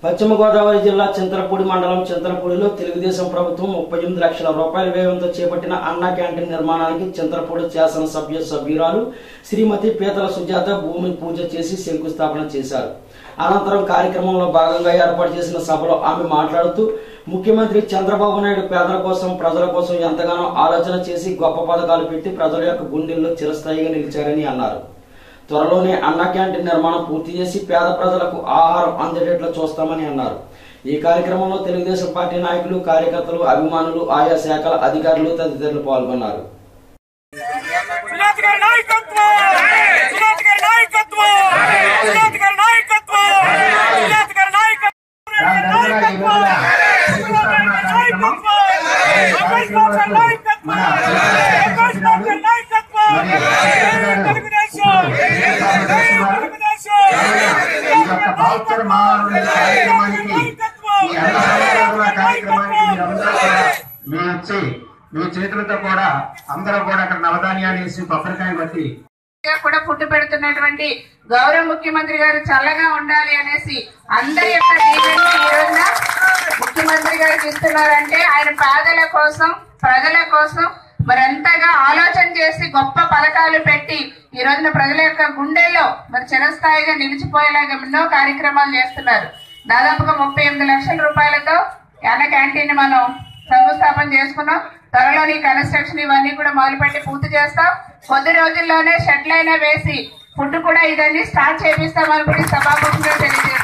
పశ్చిమ గోదావరి జిల్లా చింతలపూడి మండలం చింతలపూడిలో తెలుగుదేశం ప్రభుత్వం ముప్పై ఎనిమిది లక్షల రూపాయల వ్యయంతో చేపట్టిన అన్నా క్యాంటీన్ నిర్మాణానికి చింతలపూడి శాసనసభ్య సభ్యురాలు శ్రీమతి పీతల సుజాత భూమి పూజ చేసి శంకుస్థాపన చేశారు అనంతరం కార్యక్రమంలో భాగంగా ఏర్పాటు చేసిన సభలో ఆమె మాట్లాడుతూ ముఖ్యమంత్రి చంద్రబాబు నాయుడు పేదల కోసం ప్రజల కోసం ఎంతగానో ఆలోచన చేసి గొప్ప పథకాలు పెట్టి ప్రజల యొక్క గుండెల్లో చిరస్థాయిగా నిలిచారని అన్నారు త్వరలోనే అన్న క్యాంటీన్ నిర్మాణం పూర్తి చేసి పేద ప్రజలకు ఆహారం అందేటట్లు చూస్తామని అన్నారు ఈ కార్యక్రమంలో తెలుగుదేశం పార్టీ నాయకులు కార్యకర్తలు అభిమానులు ఆయా శాఖల అధికారులు తదితరులు పాల్గొన్నారు సుజాత గారి నాయకత్వం సుజాత గారి నాయకత్వం సుజాత గారి నాయకత్వం సుజాత గారి నాయకత్వం నాయకత్వం సుజాత గారి నాయకత్వం రమేష్ బాబు గారి నాయకత్వం రమేష్ బాబు గారి నాయకత్వం తెలుగుదేశం తెలుగుదేశం ఈ యొక్క పవిత్ర మానవుని కార్యక్రమానికి ఈ అన్నదాన కార్యక్రమానికి మీరందరూ కూడా మీ వచ్చి మీ చేతులతో కూడా అందరూ కూడా అక్కడ నవధాన్యాలు వేసి కొబ్బరికాయ బట్టి గా కూడా పుట్టు పెడుతున్నటువంటి గౌరవ ముఖ్యమంత్రి గారు చల్లగా ఉండాలి అనేసి అందరి యొక్క దీవెనలు ఈ రోజున ముఖ్యమంత్రి గారికి ఇస్తున్నారంటే ఆయన పేదల కోసం ప్రజల కోసం మరి ఎంతగా ఆలోచన చేసి గొప్ప పథకాలు పెట్టి ఈ రోజున ప్రజల యొక్క గుండెల్లో మరి చిరస్థాయిగా నిలిచిపోయేలాగా ఎన్నో కార్యక్రమాలు చేస్తున్నారు దాదాపుగా ముప్పై ఎనిమిది లక్షల రూపాయలతో అన్న క్యాంటీన్ మనం శంకుస్థాపన చేసుకున్నాం త్వరలో ఈ కన్స్ట్రక్షన్ ఇవన్నీ కూడా మొదలుపెట్టి పూర్తి చేస్తాం కొద్ది రోజుల్లోనే షెడ్లైనా వేసి ఫుడ్ కూడా ఇదన్నీ స్టార్ట్ చేపిస్తామని కూడా ఈ సభాముఖంగా తెలియజేస్తాం